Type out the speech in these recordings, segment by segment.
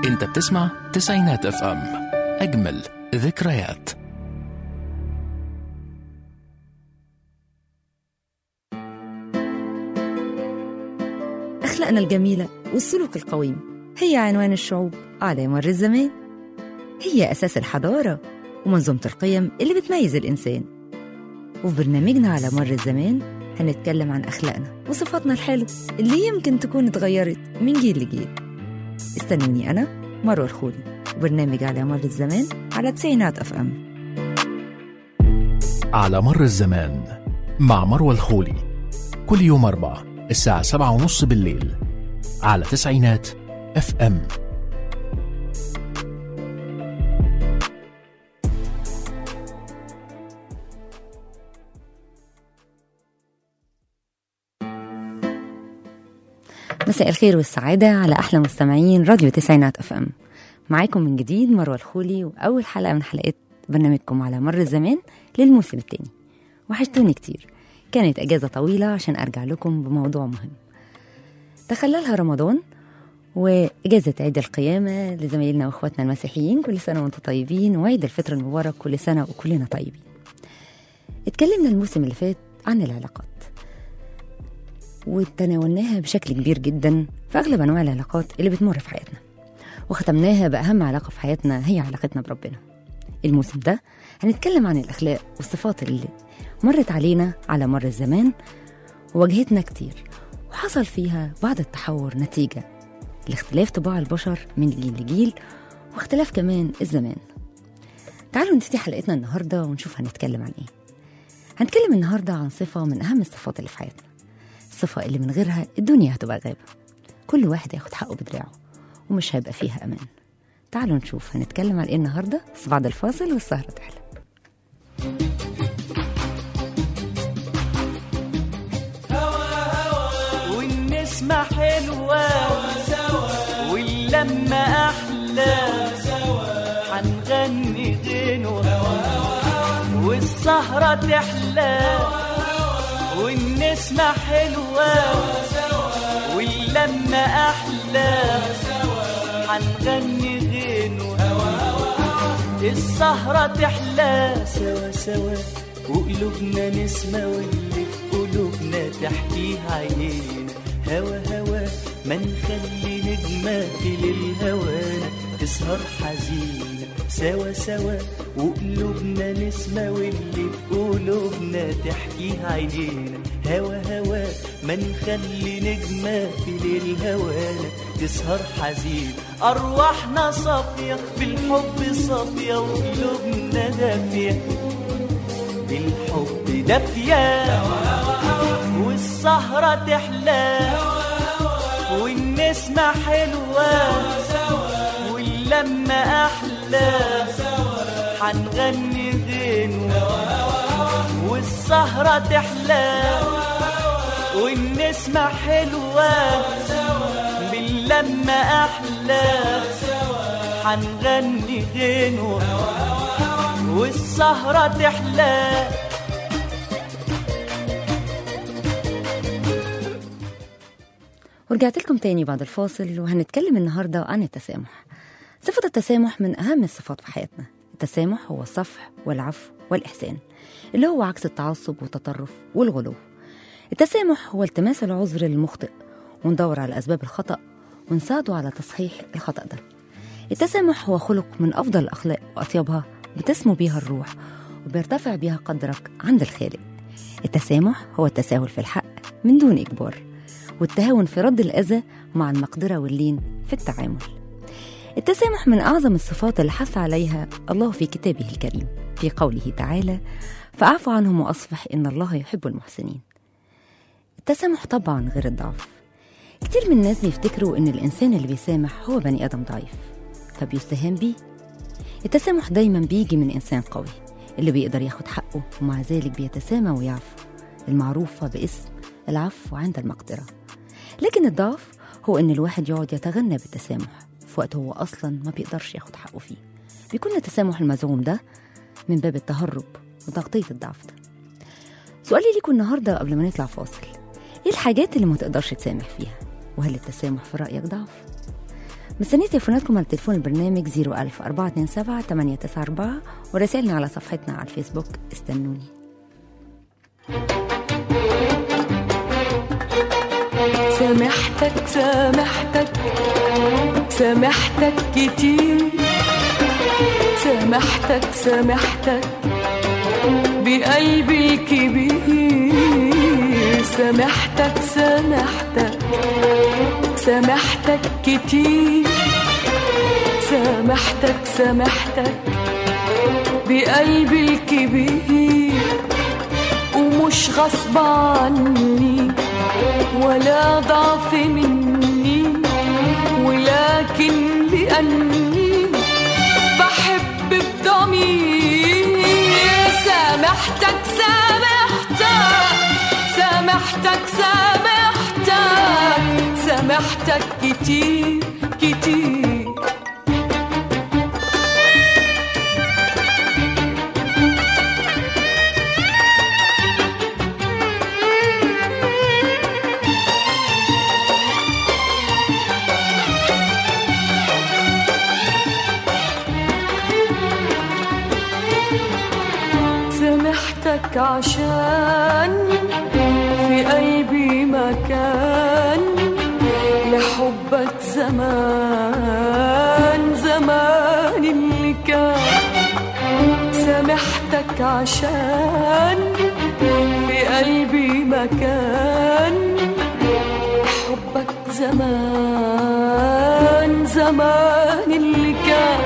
انت بتسمع تسعينات اف ام اجمل ذكريات أخلاقنا الجميلة والسلوك القويم هي عنوان الشعوب على مر الزمان هي أساس الحضارة ومنظومة القيم اللي بتميز الإنسان وفي برنامجنا على مر الزمان هنتكلم عن أخلاقنا وصفاتنا الحلوة اللي يمكن تكون اتغيرت من جيل لجيل استنوني أنا مروة الخولي وبرنامج على مر الزمان على تسعينات أف أم على مر الزمان مع مروى الخولي كل يوم أربعة الساعة سبعة ونص بالليل على تسعينات اف ام مساء الخير والسعادة على أحلى مستمعين راديو تسعينات أف أم معاكم من جديد مروة الخولي وأول حلقة من حلقات برنامجكم على مر الزمان للموسم الثاني وحشتوني كتير كانت أجازة طويلة عشان أرجع لكم بموضوع مهم تخللها رمضان وإجازة عيد القيامة لزمايلنا وإخواتنا المسيحيين كل سنة وأنتم طيبين وعيد الفطر المبارك كل سنة وكلنا طيبين اتكلمنا الموسم اللي فات عن العلاقات وتناولناها بشكل كبير جدا في أغلب أنواع العلاقات اللي بتمر في حياتنا وختمناها بأهم علاقة في حياتنا هي علاقتنا بربنا الموسم ده هنتكلم عن الأخلاق والصفات اللي مرت علينا على مر الزمان وواجهتنا كتير وحصل فيها بعض التحور نتيجة لاختلاف طباع البشر من جيل لجيل واختلاف كمان الزمان تعالوا نبتدي حلقتنا النهاردة ونشوف هنتكلم عن ايه هنتكلم النهاردة عن صفة من أهم الصفات اللي في حياتنا الصفة اللي من غيرها الدنيا هتبقى غابة كل واحد هياخد حقه بدراعه ومش هيبقى فيها أمان تعالوا نشوف هنتكلم عن ايه النهاردة بس بعد الفاصل والسهرة تحلى والنسمة حلوة واللمة أحلى حنغني غنوة والسهرة تحلى والنسمة حلوة واللمة أحلى حنغني غنوة السهرة تحلى سوا سوا وقلوبنا نسمة واللي في قلوبنا تحكيها عينينا هوا هوا ما نخلي نجمة في للهوانا تسهر حزينة سوا سوا وقلوبنا نسمة واللي في قلوبنا تحكيها عينينا هوا هوا ما نخلي نجمة في للهوانا تسهر حزين أرواحنا صافية بالحب صافية وقلوبنا دافية بالحب دافية والسهرة تحلى والنسمة حلوة واللمة أحلى حنغني غنوة والسهرة تحلى والنسمة حلوة باللمة أحلى حنغني غنوة والسهرة تحلى ورجعت لكم تاني بعد الفاصل وهنتكلم النهاردة عن التسامح صفة التسامح من أهم الصفات في حياتنا التسامح هو الصفح والعفو والإحسان اللي هو عكس التعصب والتطرف والغلو التسامح هو التماس العذر للمخطئ وندور على أسباب الخطأ ونساعده على تصحيح الخطأ ده التسامح هو خلق من أفضل الأخلاق وأطيبها بتسمو بيها الروح وبيرتفع بيها قدرك عند الخالق التسامح هو التساهل في الحق من دون إجبار والتهاون في رد الأذى مع المقدرة واللين في التعامل التسامح من أعظم الصفات اللي حث عليها الله في كتابه الكريم في قوله تعالى فاعف عنهم وأصفح إن الله يحب المحسنين التسامح طبعا غير الضعف كتير من الناس بيفتكروا إن الإنسان اللي بيسامح هو بني آدم ضعيف فبيستهان بيه التسامح دايما بيجي من إنسان قوي اللي بيقدر ياخد حقه ومع ذلك بيتسامى ويعفو المعروفة باسم العفو عند المقدرة لكن الضعف هو إن الواحد يقعد يتغنى بالتسامح في وقت هو أصلا ما بيقدرش ياخد حقه فيه بيكون التسامح المزعوم ده من باب التهرب وتغطية الضعف ده سؤالي ليكم النهاردة قبل ما نطلع فاصل إيه الحاجات اللي ما تقدرش تسامح فيها وهل التسامح في رأيك ضعف؟ مستنية تليفوناتكم على تليفون البرنامج 01000 427 894 ورسائلنا على صفحتنا على الفيسبوك استنوني سامحتك سامحتك سامحتك كتير سامحتك سامحتك بقلبي الكبير سامحتك سامحتك سامحتك كتير سامحتك سامحتك بقلبي الكبير ومش غصب عني ولا ضعف مني ولكن لأني بحب بضمير سامحتك سامحتك سامحتك سامحتك سامحتك كتير كتير سامحتك عشان في قلبي مكان لحبك زمان زمان اللي كان سامحتك عشان في قلبي مكان حبك زمان زمان اللي كان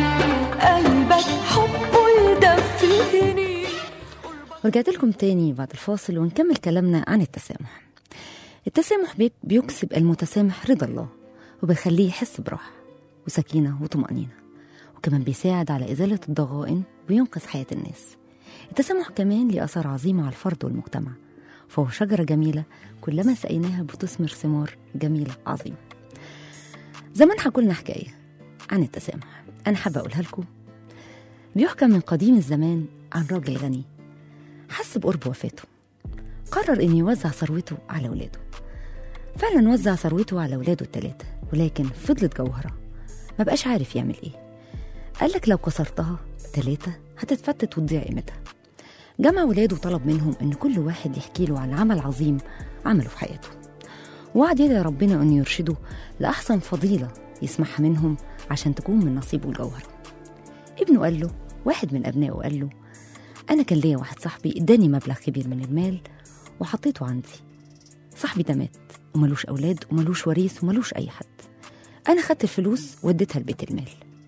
قلبك حبه يدفيني ورجعت لكم تاني بعد الفاصل ونكمل كلامنا عن التسامح التسامح بي- بيكسب المتسامح رضا الله وبيخليه يحس براحة وسكينة وطمأنينة وكمان بيساعد على إزالة الضغائن وينقذ حياة الناس التسامح كمان ليه أثر عظيم على الفرد والمجتمع فهو شجرة جميلة كلما سقيناها بتثمر ثمار جميلة عظيمة زمان حكولنا حكاية عن التسامح أنا حابة أقولها لكم بيحكى من قديم الزمان عن راجل غني حس بقرب وفاته قرر إنه يوزع ثروته على ولاده فعلا وزع ثروته على ولاده التلاتة ولكن فضلت جوهرة ما بقاش عارف يعمل إيه قال لك لو كسرتها تلاتة هتتفتت وتضيع قيمتها جمع ولاده وطلب منهم إن كل واحد يحكي له عن عمل عظيم عمله في حياته ووعد يدعي ربنا أن يرشده لأحسن فضيلة يسمعها منهم عشان تكون من نصيبه الجوهرة ابنه قال له واحد من أبنائه قال له أنا كان ليا واحد صاحبي إداني مبلغ كبير من المال وحطيته عندي صاحبي ده مات وملوش أولاد وملوش وريث وملوش أي حد أنا خدت الفلوس وديتها لبيت المال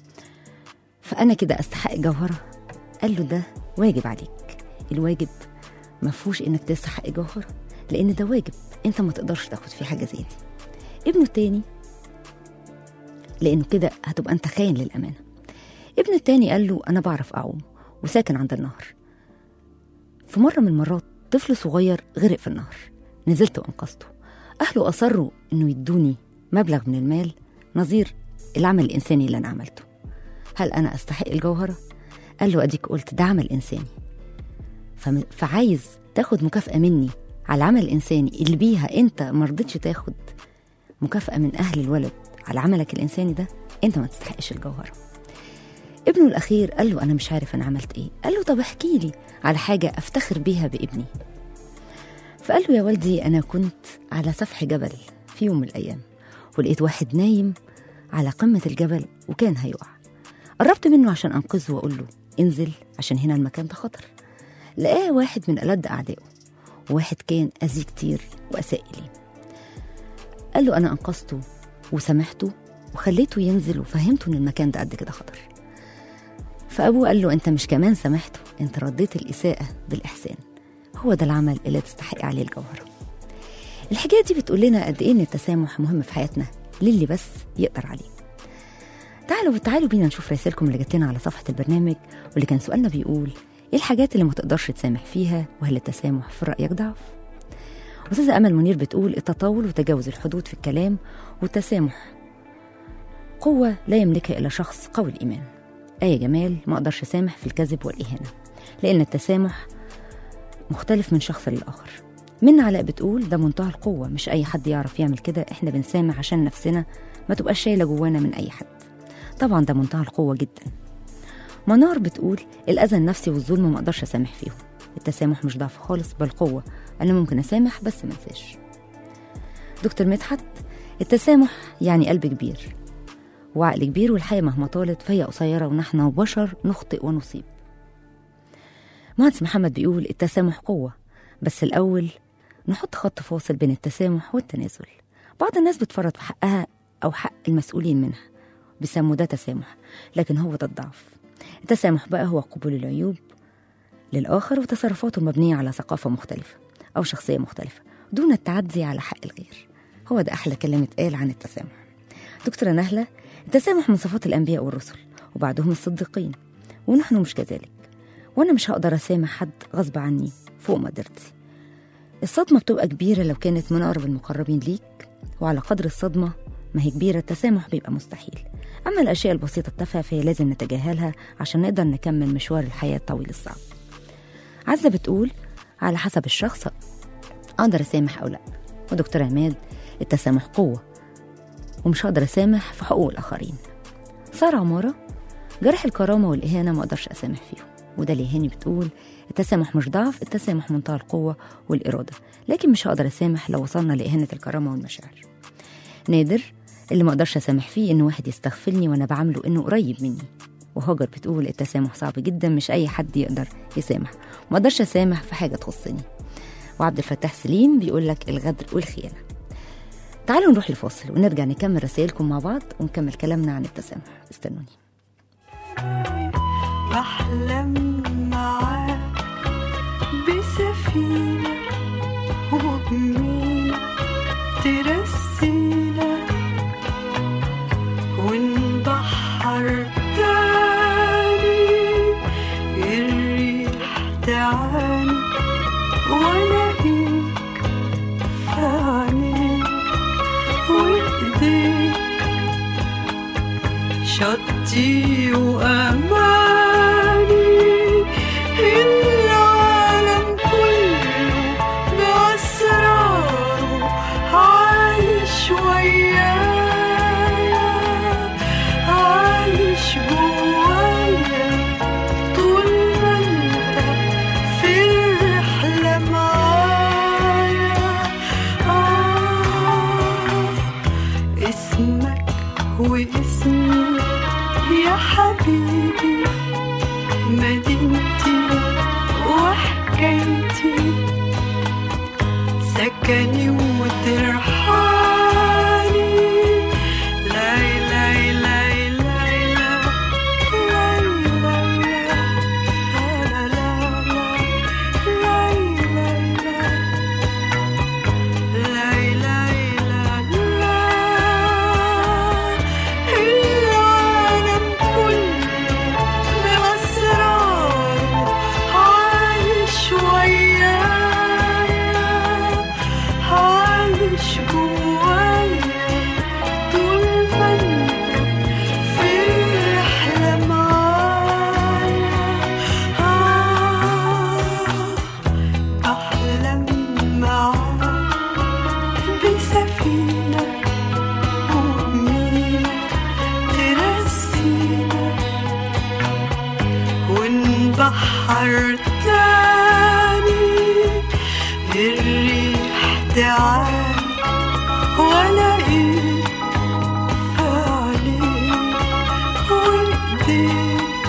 فأنا كده أستحق جوهرة قال له ده واجب عليك الواجب ما فيهوش إنك تستحق جوهرة لأن ده واجب أنت ما تقدرش تاخد فيه حاجة زي دي ابنه التاني لأنه كده هتبقى أنت خاين للأمانة ابنه التاني قال له أنا بعرف أعوم وساكن عند النهر في مرة من المرات طفل صغير غرق في النهر نزلت وأنقذته أهله أصروا إنه يدوني مبلغ من المال نظير العمل الإنساني اللي أنا عملته هل أنا أستحق الجوهرة؟ قال له أديك قلت ده عمل إنساني فم- فعايز تاخد مكافأة مني على العمل الإنساني اللي بيها أنت مرضتش تاخد مكافأة من أهل الولد على عملك الإنساني ده أنت ما تستحقش الجوهرة ابنه الأخير قال له أنا مش عارف أنا عملت إيه قال له طب احكي لي على حاجة أفتخر بيها بابني فقال له يا والدي أنا كنت على سفح جبل في يوم من الأيام ولقيت واحد نايم على قمة الجبل وكان هيقع قربت منه عشان أنقذه وأقول له انزل عشان هنا المكان ده خطر لقاه واحد من ألد أعدائه وواحد كان أذيه كتير وأساء إليه قال له أنا أنقذته وسامحته وخليته ينزل وفهمته إن المكان ده قد كده خطر فأبوه قال له أنت مش كمان سامحته أنت رديت الإساءة بالإحسان هو ده العمل اللي تستحق عليه الجوهرة الحكاية دي بتقول لنا قد إيه إن التسامح مهم في حياتنا للي بس يقدر عليه تعالوا تعالوا بينا نشوف رسائلكم اللي جات لنا على صفحة البرنامج واللي كان سؤالنا بيقول إيه الحاجات اللي ما تقدرش تسامح فيها وهل التسامح في رأيك ضعف؟ أستاذة أمل منير بتقول التطاول وتجاوز الحدود في الكلام والتسامح قوة لا يملكها إلا شخص قوي الإيمان آية جمال ما أقدرش أسامح في الكذب والإهانة لأن التسامح مختلف من شخص للآخر من علاء بتقول ده منتهى القوة مش أي حد يعرف يعمل كده إحنا بنسامح عشان نفسنا ما تبقاش شايلة جوانا من أي حد طبعا ده منتهى القوة جدا منار بتقول الأذى النفسي والظلم ما أقدرش أسامح فيهم التسامح مش ضعف خالص بل قوة أنا ممكن أسامح بس ما انساش دكتور مدحت التسامح يعني قلب كبير وعقل كبير والحياة مهما طالت فهي قصيرة ونحن بشر نخطئ ونصيب مهندس محمد بيقول التسامح قوة بس الأول نحط خط فاصل بين التسامح والتنازل بعض الناس بتفرط في حقها أو حق المسؤولين منها بيسموا ده تسامح لكن هو ده الضعف التسامح بقى هو قبول العيوب للآخر وتصرفاته المبنية على ثقافة مختلفة أو شخصية مختلفة دون التعدي على حق الغير هو ده أحلى كلام اتقال عن التسامح دكتورة نهلة التسامح من صفات الأنبياء والرسل وبعدهم الصديقين ونحن مش كذلك وأنا مش هقدر أسامح حد غصب عني فوق مقدرتي الصدمة بتبقى كبيرة لو كانت من أقرب المقربين ليك وعلى قدر الصدمة ما هي كبيرة التسامح بيبقى مستحيل أما الأشياء البسيطة التافهة فهي لازم نتجاهلها عشان نقدر نكمل مشوار الحياة الطويل الصعب عزة بتقول على حسب الشخص أقدر أسامح أو لأ ودكتور عماد التسامح قوة ومش هقدر أسامح في حقوق الآخرين سارة عمارة جرح الكرامة والإهانة ما أقدرش أسامح فيهم وده اللي هاني بتقول التسامح مش ضعف التسامح منتهى القوة والإرادة لكن مش هقدر أسامح لو وصلنا لإهانة الكرامة والمشاعر نادر اللي ما أقدرش أسامح فيه إن واحد يستغفلني وأنا بعامله إنه قريب مني وهاجر بتقول التسامح صعب جدا مش أي حد يقدر يسامح ما أقدرش أسامح في حاجة تخصني وعبد الفتاح سليم بيقول لك الغدر والخيانة تعالوا نروح لفاصل ونرجع نكمل رسائلكم مع بعض ونكمل كلامنا عن التسامح استنوني بحلم معاك بسفينة وبمينا ترسينا ونبحر تاني الريح تعاني والاقيك في عينيك وايديك شطي وأماني العالم كله بأسراره عايش ويايا عايش جوايا طول ما انت في الرحلة معايا آه اسمك واسمي يا حبيبي مدينتي وحكايتي سكني وترحالي لا لا لا لا لا لا لا لا لا العالم كله بأسراره عايش ويايا عايش جوايا طول ما انت في الرحلة معايا آه أحلم معاك بسفينة وبمينا ترسينا ونبحر تاني الريح تعاني والاقيك عليك وايديك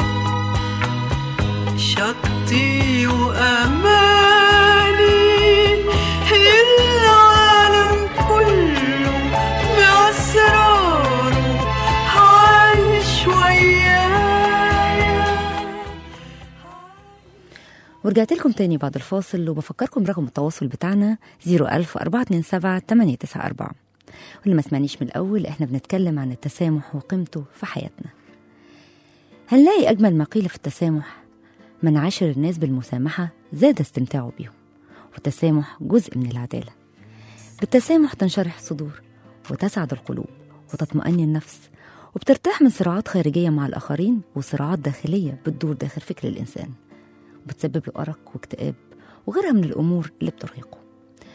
شطي وأماني العالم كله بأسراره عايش ويايا ورجعت لكم تاني بعد الفاصل وبفكركم رقم التواصل بتاعنا 01000 427 894 واللي ما سمعنيش من الأول احنا بنتكلم عن التسامح وقيمته في حياتنا هنلاقي أجمل ما قيل في التسامح من عاشر الناس بالمسامحة زاد استمتاعه بيهم والتسامح جزء من العدالة بالتسامح تنشرح الصدور وتسعد القلوب وتطمئن النفس وبترتاح من صراعات خارجية مع الآخرين وصراعات داخلية بتدور داخل فكر الإنسان وبتسبب له أرق واكتئاب وغيرها من الأمور اللي بترهقه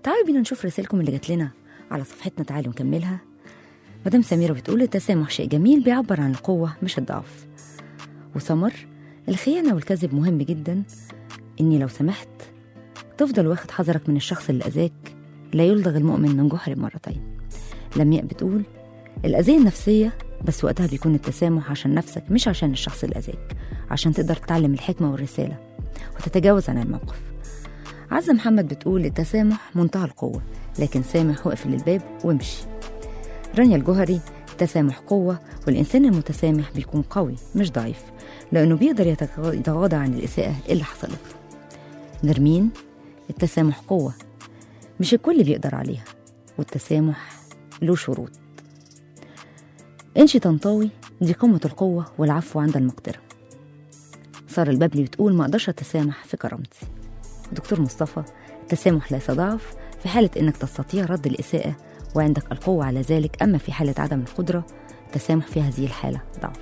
تعالوا بينا نشوف رسائلكم اللي جات لنا على صفحتنا تعالوا نكملها مدام سميرة بتقول التسامح شيء جميل بيعبر عن القوة مش الضعف وسمر الخيانة والكذب مهم جدا إني لو سمحت تفضل واخد حذرك من الشخص اللي أذاك لا يلدغ المؤمن من جحر مرتين لمياء بتقول الأذية النفسية بس وقتها بيكون التسامح عشان نفسك مش عشان الشخص اللي أذاك عشان تقدر تتعلم الحكمة والرسالة وتتجاوز عن الموقف عزة محمد بتقول التسامح منتهى القوة لكن سامح واقف للباب وامشي رانيا الجوهري التسامح قوة والإنسان المتسامح بيكون قوي مش ضعيف لأنه بيقدر يتغ- يتغاضى عن الإساءة اللي حصلت له نرمين التسامح قوة مش الكل بيقدر عليها والتسامح له شروط انشي طنطاوي دي قمة القوة والعفو عند المقدرة سارة البابلي بتقول ما اقدرش اتسامح في كرامتي دكتور مصطفى التسامح ليس ضعف في حالة انك تستطيع رد الإساءة وعندك القوة على ذلك أما في حالة عدم القدرة التسامح في هذه الحالة ضعف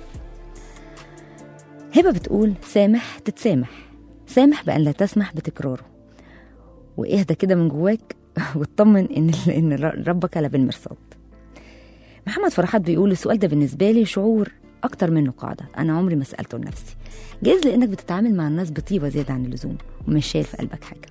هبة بتقول سامح تتسامح سامح بأن لا تسمح بتكراره واهدى كده من جواك واطمن ان ان ربك لا بالمرصاد محمد فرحات بيقول السؤال ده بالنسبه لي شعور اكتر منه قاعده انا عمري ما سالته لنفسي جايز لانك بتتعامل مع الناس بطيبه زياده عن اللزوم ومش شايل في قلبك حاجه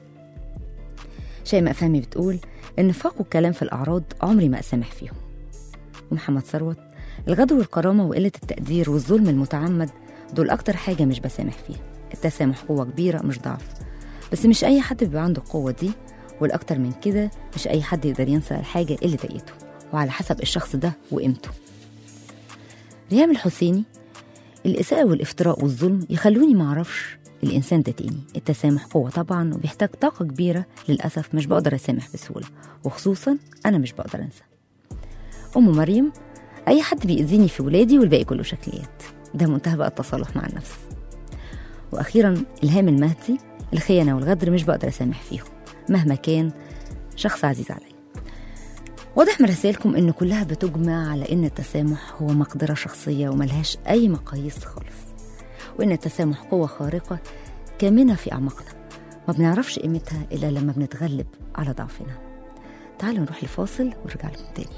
شيماء فهمي بتقول النفاق والكلام في الاعراض عمري ما اسامح فيهم ومحمد ثروت الغدر والكرامه وقله التقدير والظلم المتعمد دول اكتر حاجه مش بسامح فيها التسامح قوه كبيره مش ضعف بس مش اي حد بيبقى عنده القوه دي والاكتر من كده مش اي حد يقدر ينسى الحاجه اللي ضايقته وعلى حسب الشخص ده وقيمته ريهام الحسيني الإساءة والافتراء والظلم يخلوني معرفش الإنسان ده تاني التسامح قوة طبعا وبيحتاج طاقة كبيرة للأسف مش بقدر أسامح بسهولة وخصوصا أنا مش بقدر أنسى أم مريم أي حد بيأذيني في ولادي والباقي كله شكليات ده منتهى بقى التصالح مع النفس وأخيرا إلهام المهدي الخيانة والغدر مش بقدر أسامح فيهم مهما كان شخص عزيز علي واضح من رسائلكم إن كلها بتجمع على إن التسامح هو مقدرة شخصية وملهاش أي مقاييس خالص وإن التسامح قوة خارقة كامنة في أعماقنا ما بنعرفش قيمتها إلا لما بنتغلب على ضعفنا تعالوا نروح لفاصل ونرجع لكم تاني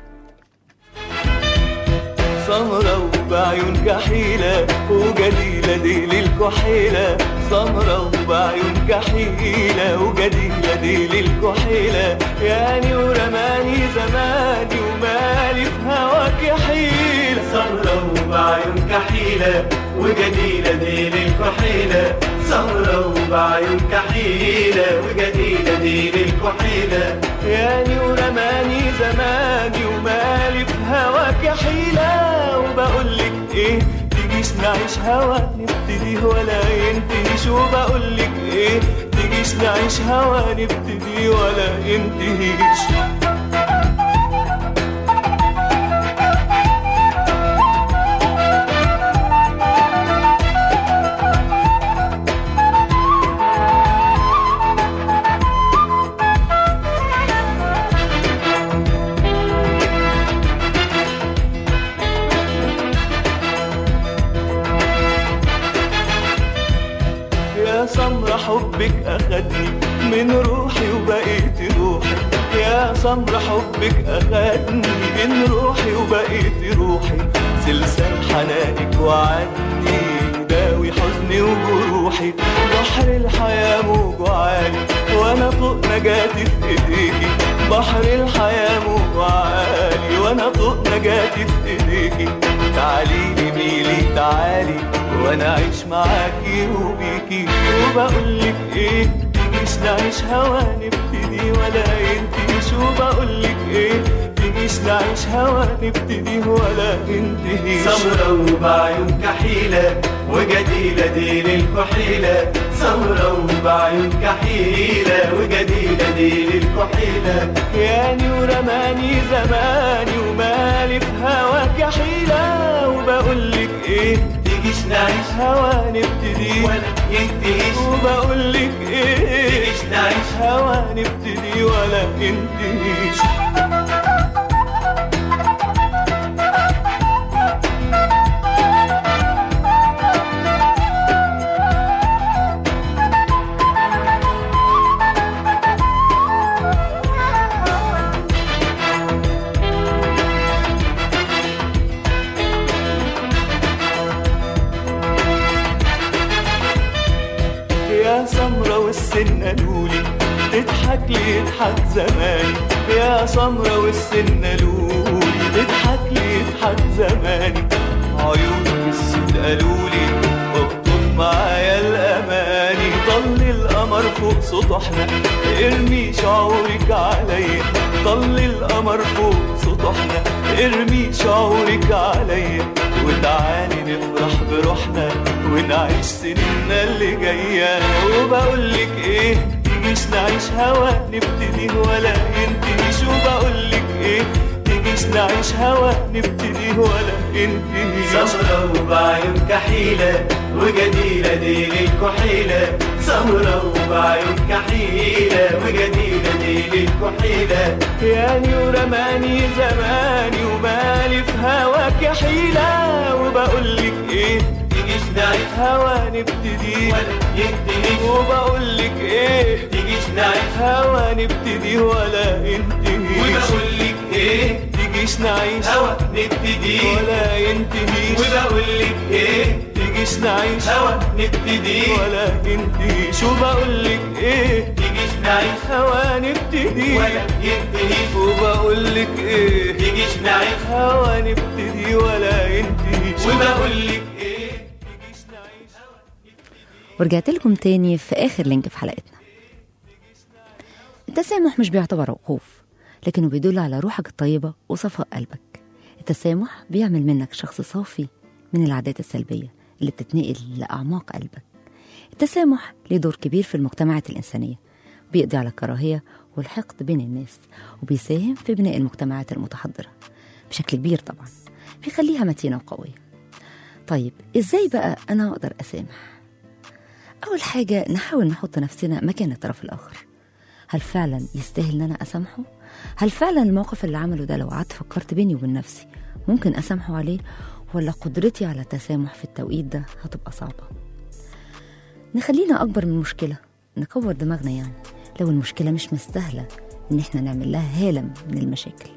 سمرة وبعيون كحيلة وجديلة دي للكحيلة سمرة وبعيون كحيلة وجديلة دي للكحيلة يعني ورماني زماني ومالي في هواك حيلة سمرة وبعيون كحيلة وجديلة دي للكحيلة سمرة وبعيون كحيلة وجديلة دي للكحيلة يعني ورماني زماني ومالي في هواك حيلة وبقولك ايه تجيش نعيش هوا نبتدي ولا ينتهيش وبقولك ايه تجيش نعيش هوا نبتدي ولا ينتهيش يا سمرة حبك أخدني من روحي وبقيت روحي يا سمرة حبك أخدني من روحي وبقيت روحي سلسال حنانك وعدني داوي حزني وجروحي بحر الحياة موج عالي وأنا فوق نجاتي في إيديكي بحر الحياة موج عالي وأنا فوق نجاتي في إيديكي تعالي لي ميلي تعالي وانا اعيش معاكي وبيكي وبقولك ايه تجيش نعيش هوا نبتدي ولا ينتهيش وبقولك ايه تجيش نعيش هوا نبتدي ولا ينتهيش سمرة وبعيون كحيلة وجديلة دي للكحيلة سمرة وبعيون كحيلة وجديلة دي للكحيلة يعني ورماني زماني ومالي في هواك حيلة وبقولك ايه تجيش نعيش هوا نبتدي ولا ينتهيش وبقولك ايه تجيش نعيش هوا نبتدي ولا ينتهيش والسنة لولي تضحك لي يضحك زماني يا سمرة والسنة لولي تضحك لي يضحك زماني عيونك السود قالولي اخطف معايا الاماني طل القمر فوق سطحنا ارمي شعورك عليا طل القمر فوق سطحنا ارمي شعورك عليا وتعالي نفرح بروحنا ونعيش سنيننا اللي جاية وبقولك ايه تجيش نعيش هوا نبتدي ولا ينتهيش وبقولك ايه تجيش نعيش هوا نبتدي ولا ينتهيش سمرة وبعيون كحيلة وجديلة ديل الكحيلة سمرة وبعيون كحيلة وجديلة ديل الكحيلة يعني ورماني زماني ومالي في هواك يا حيلة وبقولك ايه تجيش نعيش هوا نبتدي ولا ينتهيش وبقولك ايه تجيش نعيش هوا نبتدي ولا ينتهيش وبقولك ايه تجيش نعيش هوا نبتدي ولا ينتهيش وبقولك ايه تجيش نعيش هوا نبتدي ولا ينتهيش وبقولك ايه تجيش نعيش هوا نبتدي ولا ينتهيش وبقولك ايه تجيش نعيش هوا نبتدي ولا ينتهيش وبقولك ايه تجيش نعيش ورجعت لكم تاني في آخر لينك في حلقتنا التسامح مش بيعتبر وقوف لكنه بيدل على روحك الطيبة وصفاء قلبك التسامح بيعمل منك شخص صافي من العادات السلبية اللي بتتنقل لأعماق قلبك التسامح ليه دور كبير في المجتمعات الإنسانية بيقضي على الكراهية والحقد بين الناس وبيساهم في بناء المجتمعات المتحضرة بشكل كبير طبعا بيخليها متينة وقوية طيب إزاي بقى أنا أقدر أسامح؟ أول حاجة نحاول نحط نفسنا مكان الطرف الآخر هل فعلا يستاهل ان انا اسامحه هل فعلا الموقف اللي عمله ده لو قعدت فكرت بيني وبين نفسي ممكن اسامحه عليه ولا قدرتي على التسامح في التوقيت ده هتبقى صعبه نخلينا اكبر من المشكله نكبر دماغنا يعني لو المشكله مش مستاهله ان احنا نعمل لها هالم من المشاكل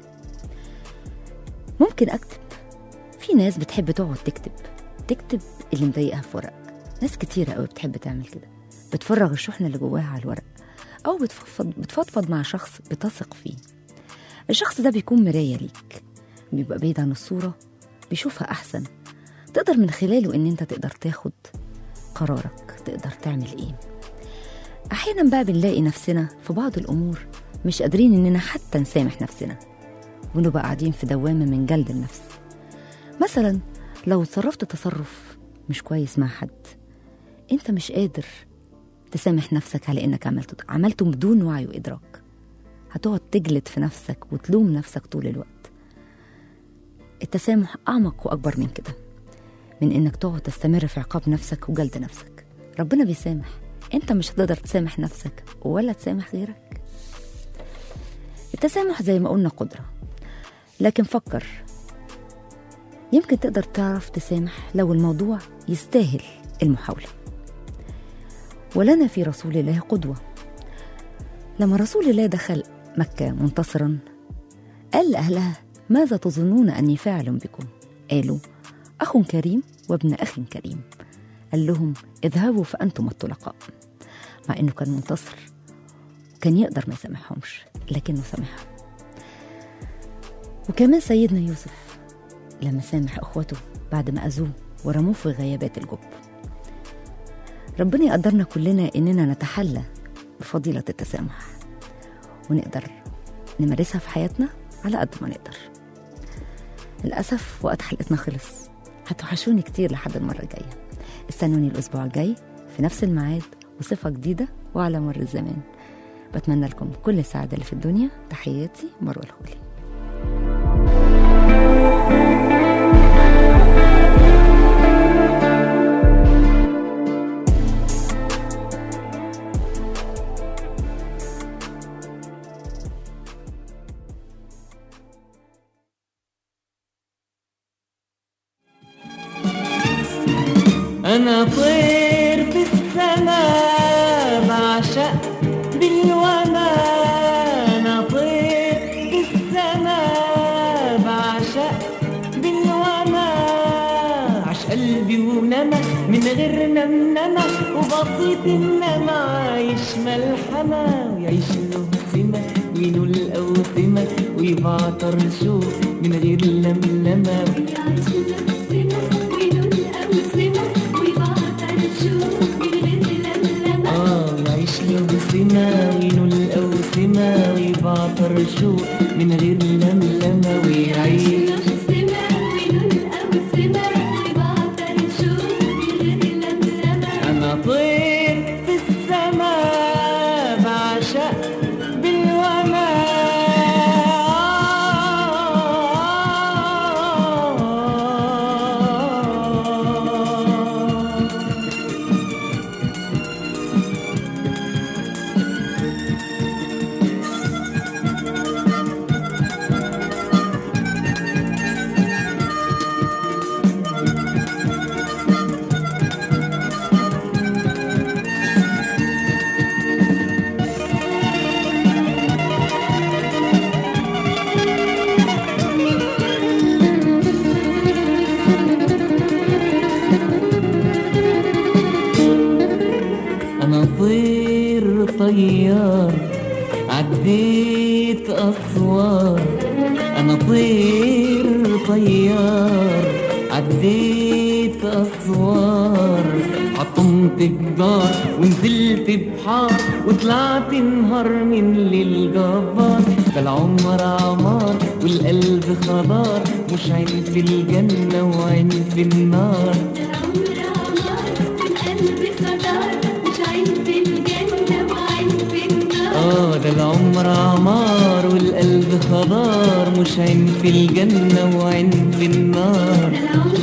ممكن اكتب في ناس بتحب تقعد تكتب تكتب اللي مضايقها في ورق ناس كتيرة قوي بتحب تعمل كده بتفرغ الشحنة اللي جواها على الورق أو بتفضفض, بتفضفض مع شخص بتثق فيه الشخص ده بيكون مراية ليك بيبقى بعيد عن الصورة بيشوفها أحسن تقدر من خلاله إن أنت تقدر تاخد قرارك تقدر تعمل إيه أحيانا بقى بنلاقي نفسنا في بعض الأمور مش قادرين إننا حتى نسامح نفسنا ونبقى قاعدين في دوامة من جلد النفس مثلا لو تصرفت تصرف مش كويس مع حد انت مش قادر تسامح نفسك على انك عملته ده عملته بدون وعي وادراك هتقعد تجلد في نفسك وتلوم نفسك طول الوقت التسامح اعمق واكبر من كده من انك تقعد تستمر في عقاب نفسك وجلد نفسك ربنا بيسامح انت مش هتقدر تسامح نفسك ولا تسامح غيرك التسامح زي ما قلنا قدرة لكن فكر يمكن تقدر تعرف تسامح لو الموضوع يستاهل المحاولة ولنا في رسول الله قدوة لما رسول الله دخل مكة منتصرا قال لأهلها ماذا تظنون أني فاعل بكم قالوا أخ كريم وابن أخ كريم قال لهم اذهبوا فأنتم الطلقاء مع أنه كان منتصر كان يقدر ما يسامحهمش لكنه سامحهم وكمان سيدنا يوسف لما سامح اخوته بعد ما اذوه ورموه في غيابات الجب ربنا يقدرنا كلنا اننا نتحلى بفضيله التسامح ونقدر نمارسها في حياتنا على قد ما نقدر للاسف وقت حلقتنا خلص هتوحشوني كتير لحد المره الجايه استنوني الاسبوع الجاي في نفس الميعاد وصفه جديده وعلى مر الزمان بتمنى لكم كل السعاده اللي في الدنيا تحياتي مروه الخولي أنا طير بالسماء بعشق بالوما أنا طير بالسماء بعشق بالوما عش قلبي ونما من غير نمنمة وبسيط إنما عايش ملحمة ويعيش له سمة وينول أوسمة ويبعتر شوق من غير لملمة آه يعيش له سمة وينول أوسمة ويبعتر شوق من غير لملمة ويعيش أنا طير في السماء بعشق بالوماء أنا طير طيار عديت أسوار أنا طير طيار عديت أسوار عطمت جدار ونزلت بحار وطلعت نهار من للجبار ده العمر عمار والقلب خضار مش عين في الجنة وعين في النار اه ده العمر عمار والقلب خضار مش عين في الجنة وعين في النار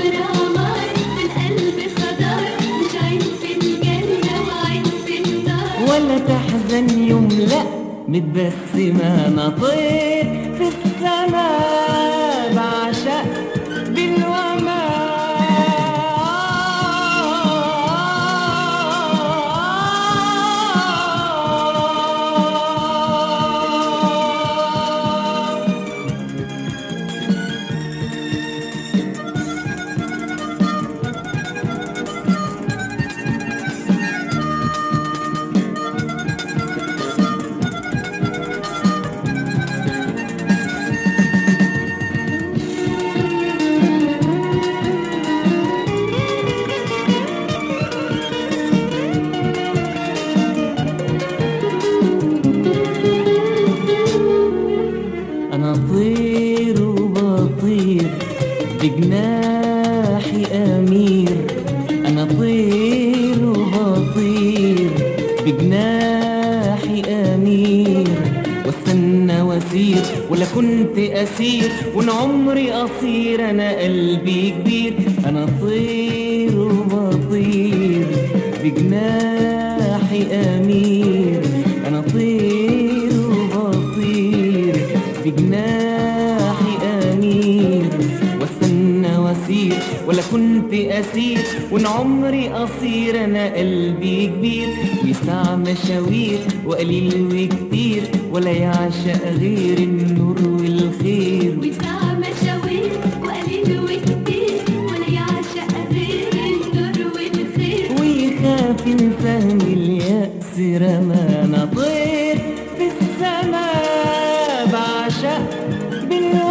ولا تحزن يوم لا متبسمة أنا طير في السماء بعشق بالوماء أنا طير وبطير بجناحي أمير أنا طير وبطير بجناحي أمير واستنى واسير ولا كنت أسير وأنا عمري قصير أنا قلبي كبير أنا طير وبطير بجناحي أمير أنا طير وبطير بجناحي أمير واستنى واسير ولا كنت أسير وإن عمري قصير أنا قلبي كبير ويسع مشاوير وقليل وكتير ولا يعشق غير النور والخير ويخاف ينساهم اليأس رمانا طير في السماء بعشق بالوحيد